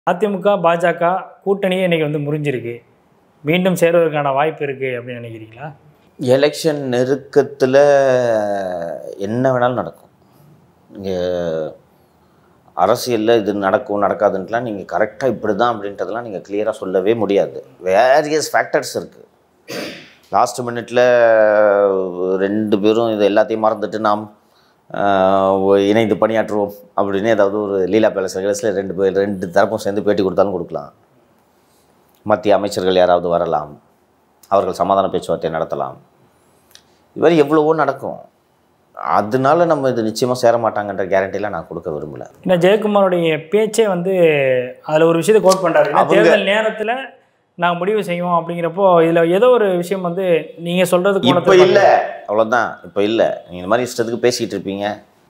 அதிமுக பாஜக கூட்டணியே இன்னைக்கு வந்து முறிஞ்சிருக்கு மீண்டும் சேருவதற்கான வாய்ப்பு இருக்குது அப்படின்னு நினைக்கிறீங்களா எலெக்ஷன் நெருக்கத்தில் என்ன வேணாலும் நடக்கும் இங்கே அரசியலில் இது நடக்கும் நடக்காதுன்ட்டுலாம் நீங்கள் கரெக்டாக இப்படி தான் அப்படின்றதெல்லாம் நீங்கள் கிளியராக சொல்லவே முடியாது வேரியஸ் ஃபேக்டர்ஸ் இருக்குது லாஸ்ட் மினிட்ல ரெண்டு பேரும் இது எல்லாத்தையும் மறந்துட்டு நாம் ஆஹ், இணைந்து பணியாற்றுவோம் அப்படின்னு ஏதாவது ஒரு லீலா பேலஸ் பேலஸில் ரெண்டு பேர் ரெண்டு தரப்பும் சேர்ந்து பேட்டி கொடுத்தாலும் கொடுக்கலாம் மத்திய அமைச்சர்கள் யாராவது வரலாம் அவர்கள் சமாதான பேச்சுவார்த்தை நடத்தலாம் இது மாதிரி எவ்வளவோ நடக்கும் அதனால நம்ம இது நிச்சயமாக சேர மாட்டாங்கன்ற கேரண்டிலாம் நான் கொடுக்க விரும்பல ஏன்னா ஜெயக்குமாரோடைய பேச்சே வந்து அதில் ஒரு விஷயத்தை கோட் பண்ணுறாரு அவங்க- தேர்தல் நேரத்தில் நாங்கள் முடிவு செய்வோம் அப்படிங்கிறப்போ இதில் ஏதோ ஒரு விஷயம் வந்து நீங்கள் சொல்கிறது இப்போ இல்லை அவ்வளோதான் இப்போ இல்லை நீங்கள் இந்த மாதிரி இஷ்டத்துக்கு பேசிகிட்டு இருப்பீங்க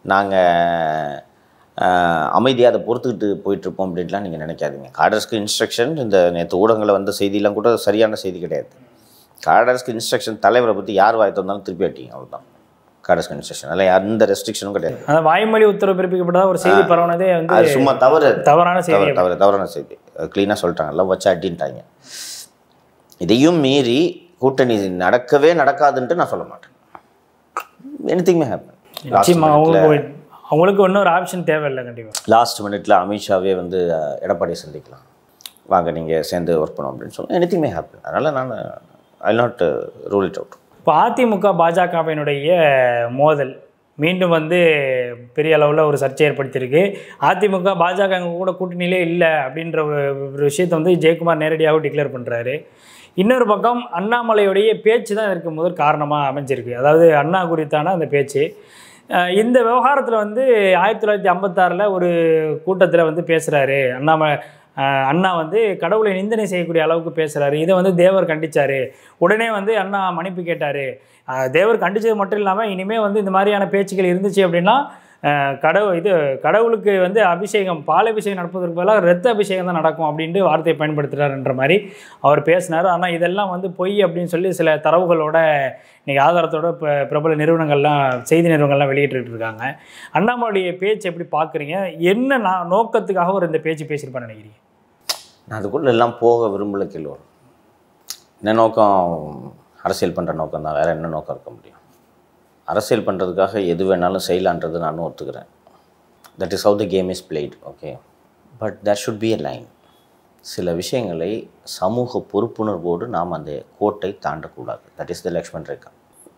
நாங்கள் அமைதியாக அதை பொறுத்துக்கிட்டு போயிட்டுருப்போம் அப்படின்ட்டுலாம் நீங்கள் நினைக்காதீங்க காடர்ஸ்க்கு இன்ஸ்ட்ரக்ஷன் இந்த நேற்று ஊடகங்களில் வந்த செய்தியெல்லாம் கூட சரியான செய்தி கிடையாது காடர்ஸ்க்கு இன்ஸ்ட்ரக்ஷன் தலைவரை பற்றி யார் வாய் தந்தாலும் திருப்பி ஆட்டிங்க அவ்வளோதான் காடர்ஸ்க்கு இன்ஸ்ட்ரக்ஷன் அதில் எந்த ரெஸ்ட்ரிக்ஷனும் கிடையாது அந்த வாய்மொழி உத்தரவு பிறப்பிக்கப்பட்டதா ஒரு செய்தி பரவுனதே வந்து அது சும்மா தவறு அது. தவறான செய்தி தவறு தவறு தவறான செய்தி க்ளீனாக சொல்லிட்டாங்க எல்லாம் வச்சு அட்டின்ட்டாங்க இதையும் மீறி கூட்டணி நடக்கவே நடக்காதுன்ட்டு நான் சொல்ல மாட்டேன் எனிதிங் மே ஹேப்பன் நிச்சயமா அவங்களுக்கு அவங்களுக்கு இன்னொரு ஆப்ஷன் தேவையில்லை கண்டிப்பாக லாஸ்ட் மினிட்ல அமித்ஷாவே வந்து அஹ், எடப்பாடியை சந்திக்கலாம் வாங்க நீங்கள் சேர்ந்து ஒர்க் பண்ணோம் அப்படின்னு சொல்லலாம் எனிதிங் மே ஹேப்பன் அதனால் நான் I not rule it out இப்போ அதிமுக பாஜகவினுடைய மோதல் மீண்டும் வந்து பெரிய அளவில் ஒரு சர்ச்சை ஏற்படுத்தியிருக்கு அதிமுக பாஜக எங்க கூட கூட்டணியிலே இல்லை அப்படின்ற ஒரு ஒரு விஷயத்தை வந்து ஜெயக்குமார் நேரடியாக டிக்ளேர் பண்ணுறாரு இன்னொரு பக்கம் அண்ணாமலையுடைய பேச்சு தான் இதற்கு முதல் காரணமாக அமைஞ்சிருக்கு அதாவது அண்ணா குறித்தான அந்த பேச்சு அஹ் இந்த விவகாரத்தில் வந்து ஆயிரத்தி தொள்ளாயிரத்தி ஐம்பத்தாறில் ஒரு கூட்டத்தில் வந்து பேசுகிறாரு அண்ணாமலை அஹ் அண்ணா வந்து கடவுளை நிந்தனை செய்யக்கூடிய அளவுக்கு பேசுகிறாரு இதை வந்து தேவர் கண்டிச்சாரு உடனே வந்து அண்ணா மன்னிப்பு கேட்டார் தேவர் கண்டிச்சது மட்டும் இல்லாமல் இனிமேல் வந்து இந்த மாதிரியான பேச்சுக்கள் இருந்துச்சு அப்படின்னா அஹ் கடவுள் இது கடவுளுக்கு வந்து அபிஷேகம் பால் அபிஷேகம் நடப்பதற்கு பதிலாக ரத்த அபிஷேகம் தான் நடக்கும் அப்படின்ட்டு வார்த்தையை பயன்படுத்துகிறாருன்ற மாதிரி அவர் பேசினார் ஆனால் இதெல்லாம் வந்து பொய் அப்படின்னு சொல்லி சில தரவுகளோட இன்னைக்கு ஆதாரத்தோட இப்போ பிரபல நிறுவனங்கள்லாம் செய்தி நிறுவனங்கள்லாம் வெளியிட்டு இருக்காங்க அண்ணாமலையுடைய பேச்சு எப்படி பார்க்குறீங்க என்ன நான் நோக்கத்துக்காக ஒரு இந்த பேச்சு பேசியிருப்பான்னு நினைக்கிறீங்க நான் அதுக்குள்ளே எல்லாம் போக விரும்பல கேள்வன் என்ன நோக்கம் அரசியல் பண்ணுற நோக்கம் தான் வேறு என்ன நோக்கம் இருக்க முடியும் அரசியல் பண்ணுறதுக்காக எது வேணாலும் செய்யலான்றது நானும் ஒத்துக்கிறேன் that is how the game is played okay but there should be a line சில விஷயங்களை சமூக பொறுப்புணர்வோடு நாம் அந்த கோட்டை தாண்டக்கூடாது that is the Lakshman rekha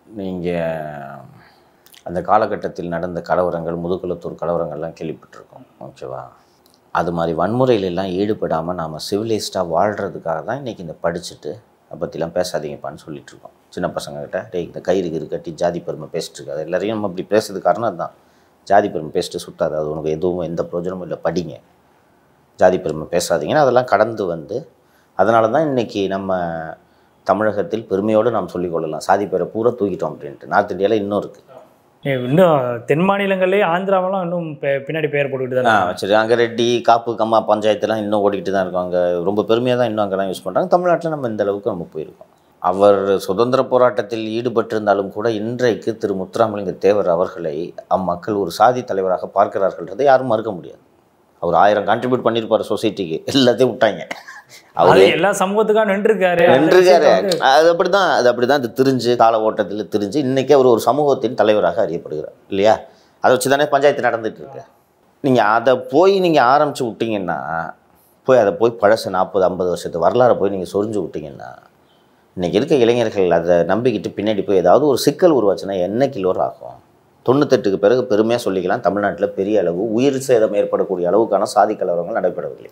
நீங்கள் அந்த காலகட்டத்தில் நடந்த கலவரங்கள் முதுகுளத்தூர் கலவரங்கள்லாம் கேள்விப்பட்டிருக்கோம் ஓகேவா அது மாதிரி வன்முறையில எல்லாம் ஈடுபடாமல் நாம் சிவிலைஸ்டாக வாழ்கிறதுக்காக தான் இன்றைக்கி இந்த படிச்சுட்டு அதை பற்றிலாம் பேசாதீங்கப்பான்னு சொல்லிட்டு இருக்கோம் சின்ன பசங்கக்கிட்ட டேய் இந்த கயிறு கிறு கட்டி ஜாதி பெருமை பேசிட்டு இருக்காது எல்லாரையும் நம்ம இப்படி பேசுறதுக்கு காரணம் அதுதான் ஜாதி பெருமை பேசிட்டு சுட்டாது அது உனக்கு எதுவும் எந்த பிரயோஜனமும் இல்லை படிங்க ஜாதி பெருமை பேசாதீங்கன்னு அதெல்லாம் கடந்து வந்து அதனால தான் இன்றைக்கி நம்ம தமிழகத்தில் பெருமையோடு நாம் சொல்லிக்கொள்ளலாம் சாதி பேரை பூரா தூக்கிட்டோம் அப்படின்ட்டு நார்த் இந்தியாவில் இன்னும் இருக்குது இன்னும் தென் மாநிலங்கள்லேயே ஆந்திராவெல்லாம் இன்னும் பெ- பின்னாடி பெயர் போட்டுக்கிட்டு ஆ தான் சரி அங்கே ரெட்டி காப்பு கம்மா பஞ்சாயத்துலாம் இன்னும் ஓடிக்கிட்டு தான் இருக்கும் அங்கே ரொம்ப பெருமையாக தான் இன்னும் அங்கெல்லாம் யூஸ் பண்ணுறாங்க தமிழ்நாட்டில் நம்ம இந்த அளவுக்கு நம்ம போயிருக்கோம் அவர் சுதந்திர போராட்டத்தில் ஈடுபட்டிருந்தாலும் கூட இன்றைக்கு திரு முத்துராமலிங்க தேவர் அவர்களை அம்மக்கள் ஒரு சாதி தலைவராக பார்க்கிறார்கள்ன்றதை யாரும் மறுக்க முடியாது அவர் ஆயிரம் கான்ட்ரிபியூட் பண்ணியிருப்பார் சொசைட்டிக்கு எல்லாத்தையும் விட்டாங்க அது அவர் எல்லா சமூகத்துக்காக நின்றுருக்காரு அந்த நின்றுக்காரு விஷயத்தை வந்து- அது அப்படி தான் அது அப்படி தான் அது தெரிஞ்சு கால ஓட்டத்தில் தெரிஞ்சு இன்றைக்கி அவர் ஒரு சமூகத்தின் தலைவராக அறியப்படுகிறார் இல்லையா அதை வச்சு தானே பஞ்சாயத்து நடந்துட்டு இருக்கு நீங்கள் அதை போய் நீங்கள் ஆரம்பித்து விட்டீங்கன்னா போய் அதை போய் பழசு நாற்பது ஐம்பது வருஷத்து வரலாறை போய் நீங்கள் சொரிஞ்சு விட்டீங்கன்னா இன்றைக்கி இருக்க இளைஞர்கள் அதை நம்பிக்கிட்டு பின்னாடி போய் ஏதாவது ஒரு சிக்கல் உருவாச்சுன்னா என்ன கிலோர் ஆகும் தொண்ணூத்தெட்டுக்கு பிறகு பெருமையாக சொல்லிக்கலாம் தமிழ்நாட்டில் பெரிய அளவு உயிர் சேதம் ஏற்படக்கூடிய அளவுக்கான சாதி கலவரங்கள் நடைபெறவில்லை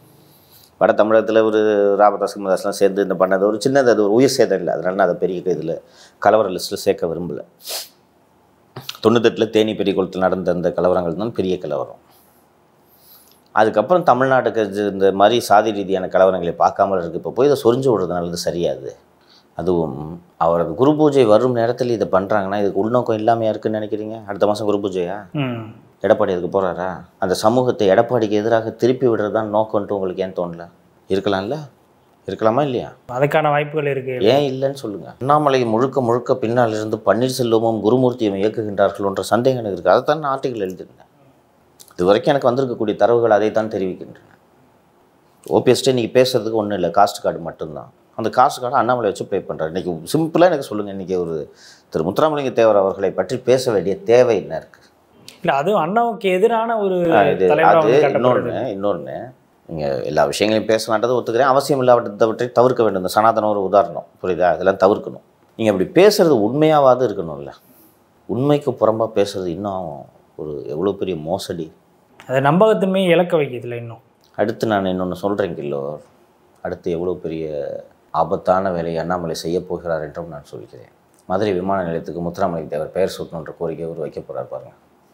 வட தமிழகத்தில் ஒரு ராமதாஸ் குமதாஸ்லாம் சேர்ந்து இந்த பண்ணது ஒரு சின்னது அது ஒரு உயிர் சேதம் இல்லை அதனால நான் அதை பெரிய இதில் கலவர லிஸ்ட்டில் சேர்க்க விரும்பல தொண்ணூத்தெட்டில் தேனி பெரிய குளத்தில் நடந்த அந்த கலவரங்கள் தான் பெரிய கலவரம் அதுக்கப்புறம் தமிழ்நாட்டுக்கு இது- இந்த மாதிரி சாதி ரீதியான கலவரங்களை பார்க்காமல் இருக்கு இப்போ போய் இதை சொரிஞ்சு விடுறதுனால சரியாது அதுவும் அவரது குரு பூஜை வரும் நேரத்தில் இதை பண்ணுறாங்கன்னா இதுக்கு உள்நோக்கம் இல்லாமையா இருக்குன்னு நினைக்கிறீங்க அடுத்த மாதம் குரு பூஜையா ம் எடப்பாடி அதுக்கு போகிறாரா அந்த சமூகத்தை எடப்பாடிக்கு எதிராக திருப்பி விடுறது தான் நோக்கம்ன்ட்டு உங்களுக்கு ஏன் தோணல இருக்கலாம்ல இருக்கலாமா இல்லையா அதுக்கான வாய்ப்புகள் இருக்கு ஏன் இல்லைன்னு சொல்லுங்கள் அண்ணாமலை முழுக்க முழுக்க பின்னால் இருந்து பன்னீர்செல்வமும் குருமூர்த்தியும் இயக்குகின்றார்கள்ன்ற சந்தேகம் எனக்கு இருக்குது அதை தான் நான் ஆர்டிக்கல் எழுதியிருந்தேன் இது வரைக்கும் எனக்கு வந்திருக்கக்கூடிய தரவுகள் அதை தான் தெரிவிக்கின்றன ஓபிஎஸ்ட்டே இன்றைக்கி பேசுறதுக்கு ஒன்றும் இல்லை காஸ்ட் கார்டு மட்டும்தான் அந்த காஸ்ட் கார்டை அண்ணாமலை வச்சு ப்ளே பண்ணுறாரு இன்றைக்கி சிம்பிளாக எனக்கு சொல்லுங்கள் இன்றைக்கி ஒரு திரு முத்துராமலிங்க தேவர் அவர்களை பற்றி பேச வேண்டிய தேவை என்ன இருக்குது இல்லை அதுவும் அண்ணாவுக்கு எதிரான ஒரு இது தலைவரா அது வந்து கட்டப்படுது இன்னொன்று இன்னொன்று நீங்கள் எல்லா விஷயங்களையும் பேசலான்றது ஒத்துக்கிறேன் அவசியம் இல்லாதவற்றை தவிர்க்க வேண்டும் இந்த சனாதனம் ஒரு உதாரணம் புரியுதா இதெல்லாம் தவிர்க்கணும் நீங்கள் அப்படி பேசுறது உண்மையாவது இருக்கணும்ல உண்மைக்கு புறம்பாக பேசுறது இன்னும் ஒரு எவ்வளோ பெரிய மோசடி அதை நம்பகத்தன்மையை இழக்க வைக்கிறதுல இன்னும் அடுத்து நான் இன்னொன்று சொல்கிறேன் கில்லோ அடுத்து எவ்வளோ பெரிய ஆபத்தான வேலையை அண்ணாமலை செய்ய போகிறார் என்றும் நான் சொல்கிறேன் மதுரை விமான நிலையத்துக்கு முத்துராமலிங்க தேவர் பெயர் சூட்டணுன்ற கோரிக்கை அவர் வைக்க போகிறார் பாருங்க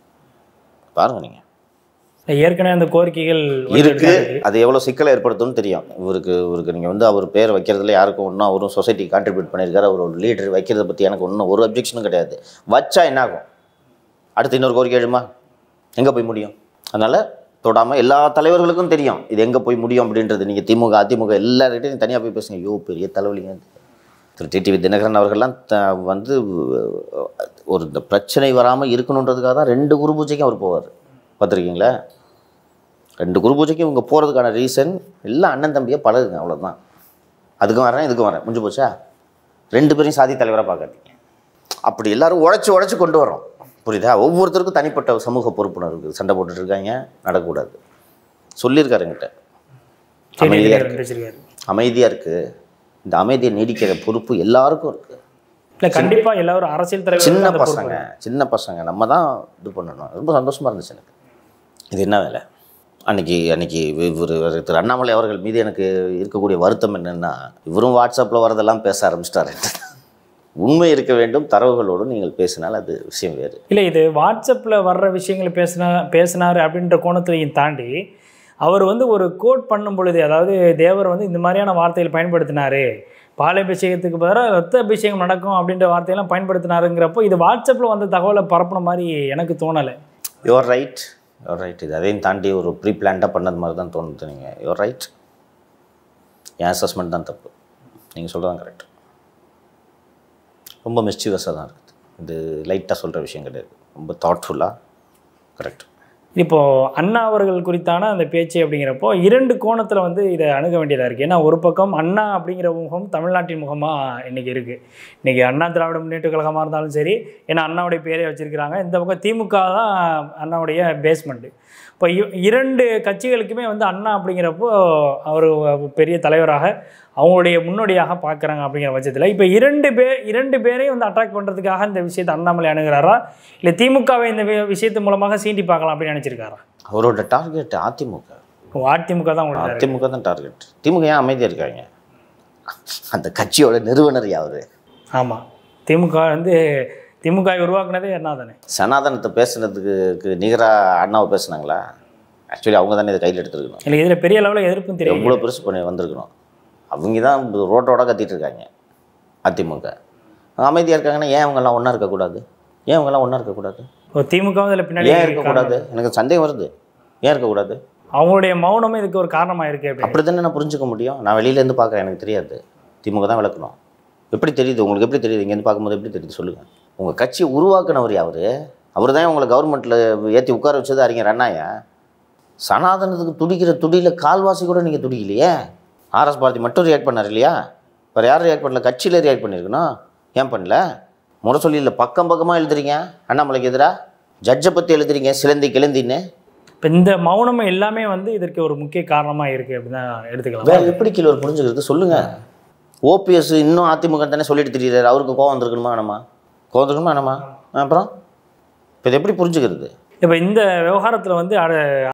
பாருங்க நீங்கள் ஏற்கனவே அந்த கோரிக்கைகள் இருக்கு அது எவ்வளோ சிக்கலை ஏற்படுத்தும்னு தெரியும் இவருக்கு இவருக்கு நீங்கள் வந்து அவர் பேர் வைக்கிறதுல யாருக்கும் ஒன்றும் அவரும் சொசைட்டி கான்ட்ரிபியூட் பண்ணியிருக்காரு அவர் ஒரு லீடர் வைக்கிறத பற்றி எனக்கு ஒன்றும் ஒரு அப்ஜெக்ஷனும் கிடையாது வச்சா என்ன ஆகும் அடுத்து இன்னொரு கோரிக்கை எழுமா எங்கே போய் முடியும் அதனால் தொடாமல் எல்லா தலைவர்களுக்கும் தெரியும் இது எங்கே போய் முடியும் அப்படின்றது நீங்கள் திமுக அதிமுக எல்லார்கிட்டையும் தனியாக போய் பேசுங்க ஐயோ பெரிய தலைவலிங்க திரு டிடிவி தினகரன் அவர்கள்லாம் த வந்து ஒரு இந்த பிரச்சனை வராமல் இருக்கணுன்றதுக்காக தான் ரெண்டு குரு பூஜைக்கும் அவர் போவார் பார்த்துருக்கீங்களா ரெண்டு குரு பூஜைக்கும் இவங்க போகிறதுக்கான ரீசன் எல்லாம் அண்ணன் தம்பியை பழகுங்க அவ்வளோதான் அதுக்கும் வரேன் இதுக்கும் வரேன் முடிஞ்சு போச்சா ரெண்டு பேரையும் சாதி தலைவராக பார்க்காதீங்க அப்படி எல்லாரும் உழைச்சி உழைச்சி கொண்டு வரோம் புரியுதா ஒவ்வொருத்தருக்கும் தனிப்பட்ட சமூக பொறுப்புணர்வு இருக்குது சண்டை போட்டுட்டு இருக்காங்க நடக்கக்கூடாது சொல்லியிருக்காரு என்கிட்ட அமைதியாக இருக்கு வச்சிருக்காரு அமைதியாக இருக்குது இந்த அமைதியை நீடிக்கிற பொறுப்பு எல்லாருக்கும் இருக்குது இல்லை கண்டிப்பா எல்லாரும் அரசியல் தலைவர் சின்ன பசங்க சின்ன பசங்க நம்ம தான் இது பண்ணணும் ரொம்ப சந்தோஷமாக இருந்துச்சு எனக்கு இது என்ன வேலை அன்னைக்கு அன்னைக்கு இவர் திரு அண்ணாமலை அவர்கள் மீது எனக்கு இருக்கக்கூடிய வருத்தம் என்னென்னா இவரும் வாட்ஸ்அப்பில் வரதெல்லாம் பேச ஆரம்பிச்சிட்டாரு உண்மை இருக்க வேண்டும் தரவுகளோடு நீங்கள் பேசினால் அது விஷயம் வேறு இல்லை இது வாட்ஸ்அப்பில் வர்ற விஷயங்களை பேசினா பேசினார் அப்படின்ற கோணத்தையும் தாண்டி அவர் வந்து ஒரு கோட் பண்ணும் பொழுது அதாவது தேவர் வந்து இந்த மாதிரியான வார்த்தைகள் பயன்படுத்தினாரு பாலாபிஷேகத்துக்கு பதிலாக ரத்த அபிஷேகம் நடக்கும் அப்படின்ற வார்த்தையெல்லாம் பயன்படுத்தினாருங்கிறப்போ இது வாட்ஸ்அப்பில் வந்த தகவலை பரப்புன மாதிரி எனக்கு தோணலை யுவர் ரைட் யுவர் ரைட் இது அதையும் தாண்டி ஒரு ப்ரீ பிளான்டாக பண்ணது மாதிரி தான் தோணுது நீங்கள் யுவர் ரைட் என் அசஸ்மெண்ட் தான் தப்பு நீங்கள் சொல்கிறது கரெக்ட் ரொம்ப மிஸ்டிவஸாக தான் இருக்குது இது லைட்டாக சொல்கிற விஷயம் கிடையாது ரொம்ப தாட்ஃபுல்லாக கரெக்ட் இப்போ அண்ணா அவர்கள் குறித்தான அந்த பேச்சு அப்படிங்கிறப்போ இரண்டு கோணத்தில் வந்து இதை அணுக வேண்டியதாக இருக்குது ஏன்னா ஒரு பக்கம் அண்ணா அப்படிங்கிற முகம் தமிழ்நாட்டின் முகமாக இன்றைக்கி இருக்குது இன்றைக்கி அண்ணா திராவிட முன்னேற்ற கழகமாக இருந்தாலும் சரி ஏன்னா அண்ணாவுடைய பேரே வச்சுருக்கிறாங்க இந்த பக்கம் திமுக தான் அண்ணாவுடைய பேஸ்மெண்ட்டு இப்போ இ- இரண்டு கட்சிகளுக்குமே வந்து அண்ணா அப்படிங்கிறப்போ அவர் பெரிய தலைவராக அவங்களுடைய முன்னோடியாக பார்க்குறாங்க அப்படிங்கிற பட்சத்தில் இப்போ இரண்டு பேர் இரண்டு பேரையும் வந்து அட்டாக் பண்ணுறதுக்காக இந்த விஷயத்தை அண்ணாமலை அணுகிறாரா இல்லை திமுகவை இந்த வி- விஷயத்து மூலமாக சீண்டி பார்க்கலாம் அப்படின்னு நினச்சிருக்காரா அவரோட டார்கெட் அதிமுக ஓ, அதிமுக தான் உங்களுக்கு அதிமுக தான் டார்கெட் திமுக ஏன் அமைதியாக இருக்காங்க அந்த கட்சியோட நிறுவனர் யாரு ஆமாம் திமுக வந்து திமுக வை உருவாக்குனதே என்ன தானே சனாதனத்தை பேசுனதுக்கு நிகராக அண்ணாவை பேசுனாங்களா ஆக்சுவலி அவங்க தானே இதை கையில் எடுத்துருக்கணும் எனக்கு இதில் பெரிய அளவில் எதிர்ப்பும் தெரியும் எவ்வளோ பெருசு பண்ணி வந்திருக்கணும் அவங்க தான் ரோட்டோட கத்திட்டு இருக்காங்க அதிமுக அமைதியாக இருக்காங்கன்னா ஏன் அவங்கெல்லாம் ஒன்றா இருக்கக்கூடாது ஏன் அவங்கெல்லாம் ஒன்றா இருக்கக்கூடாது ஓ, திமுகவும் இதில் பின்னாடி ஏன் இருக்கக்கூடாது எனக்கு சந்தேகம் வருது ஏன் இருக்கக்கூடாது அவங்களுடைய மௌனமும் இதுக்கு ஒரு காரணமாக இருக்குது அப்படின்னு அப்படி தானே நான் புரிஞ்சுக்க முடியும் நான் வெளியிலேருந்து பார்க்குறேன் எனக்கு தெரியாது திமுக தான் விளக்கணும் எப்படி தெரியுது உங்களுக்கு எப்படி தெரியுது இங்கேருந்து பார்க்கும்போது எப்படி தெரியுது சொல்லுங்கள் உங்கள் கட்சியை உருவாக்குனவர் அவர் அவர் தான் உங்களை கவர்மெண்ட்டில் ஏற்றி உட்கார வச்சது அறிஞர் அண்ணாயா சனாதனத்துக்கு துடிக்கிற துடியில் கால்வாசி கூட நீங்கள் துடிக்கலையே ஆர்எஸ் பாரதி மட்டும் ரியாக்ட் பண்ணார் இல்லையா வேறு யாரும் ரியாக்ட் பண்ணல கட்சியில் ரியாக்ட் பண்ணியிருக்கணும் ஏன் பண்ணல முரசொலியில் பக்கம் பக்கமாக எழுதுறீங்க அண்ணாமலைக்கு எதிராக ஜட்ஜை பற்றி எழுதுறீங்க சிலந்தி கிளந்தின்னு இப்போ இந்த மௌனம் எல்லாமே வந்து இதற்கு ஒரு முக்கிய காரணமாக இருக்குது அப்படின்னு தான் எடுத்துக்கலாம் வேற எப்படி கிலோ புரிஞ்சுக்கிறது சொல்லுங்க ஓபிஎஸ் இன்னும் அதிமுக தானே சொல்லிட்டு தெரியுறாரு அவருக்கு கோவம் வந்திருக்கணுமா வேணாமா கோவம் வந்திருக்கணுமா வேணாமா அப்புறம் இப்போ இது எப்படி புரிஞ்சுக்கிறது இப்போ இந்த விவகாரத்தில் வந்து அட-